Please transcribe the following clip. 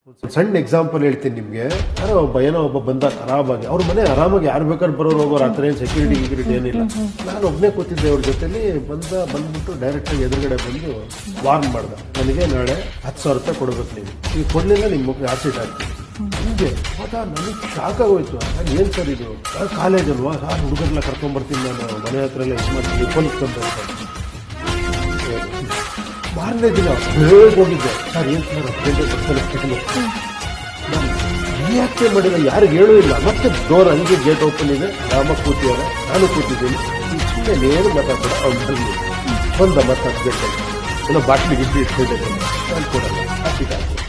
ಸಣ್ಣ ಎಕ್ಸಾಂಪಲ್ ಹೇಳ್ತೀನಿ ನಿಮಗೆ ಯಾರೋ ಒಬ್ಬ ಏನೋ ಒಬ್ಬ ಬಂದ ಆರಾಮಾಗಿ ಅವ್ರ ಮನೆ ಆರಾಮಾಗಿ ಯಾರು ಬೇಕಾದ್ರೆ ಬರೋರು ಹೋಗೋರು ಆ ಥರ ಏನು ಸೆಕ್ಯೂರಿಟಿ ಗಿಕ್ಯೂರಿಟಿ ಏನಿಲ್ಲ ನಾನು ಒಬ್ಬನೇ ಕೂತಿದ್ದೆ ಅವ್ರ ಜೊತೆಲಿ ಬಂದ ಬಂದ್ಬಿಟ್ಟು ಡೈರೆಕ್ಟಾಗಿ ಎದುರುಗಡೆ ಬಂದು ವಾರ್ನ್ ಮಾಡ್ದ ನನಗೆ ನಾಳೆ ಹತ್ತು ಸಾವಿರ ರೂಪಾಯಿ ಕೊಡ್ಬೇಕು ನೀವು ಈಗ ಕೊಡಲಿಲ್ಲ ನಿಮ್ಮ ಮುಖ ಆಸಿಡ್ ಹಾಕ್ತೀನಿ ಹಿಂಗೆ ಹೌದಾ ನನಗೆ ಶಾಕ್ ಆಗೋಯ್ತು ನಾನು ಏನು ಸರ್ ಇದು ಕಾಲೇಜ್ ಅಲ್ವಾ ಸರ್ ಹುಡುಗರೆಲ್ಲ ಕರ್ಕೊಂಡ್ಬರ್ತೀನಿ ನಾನು ಮನೆ ಹತ್ರ ಎಲ್ಲ ಇದು ಮಾಡ್ತೀನಿ ಪೊಲೀಸ್ ಬಂದ ಮಾರನೇ ದಿನ ಬೇಗ ಹೋಗಿದ್ದೆ ಸರ್ ಏನು ಸರ್ ಅರ್ಜೆಂಟ್ ಬರ್ತಾರೆ ನಾನು ರಿಯಾಕ್ಟೇ ಮಾಡಿಲ್ಲ ಯಾರಿಗೆ ಹೇಳೂ ಇಲ್ಲ ಮತ್ತೆ ಡೋರ್ ಹಂಗೆ ಗೇಟ್ ಓಪನ್ ಇದೆ ರಾಮ ಕೂತಿದ್ದಾರೆ ನಾನು ಕೂತಿದ್ದೀನಿ ಈ ಸುಮ್ಮನೆ ಏನು ಮಾತಾಡ್ತಾರೆ ಅವ್ನು ಬಂದು ಬಂದ ಮತ್ತೆ ಹತ್ತು ಗಂಟೆಗೆ ಏನೋ ಬಾಟ್ಲಿ ಗಿಟ್ಲಿ ಇಟ್ಕೊಂಡಿದ್ದೆ ನಾನು ಕೊಡಲ್ಲ ಹಾಕಿ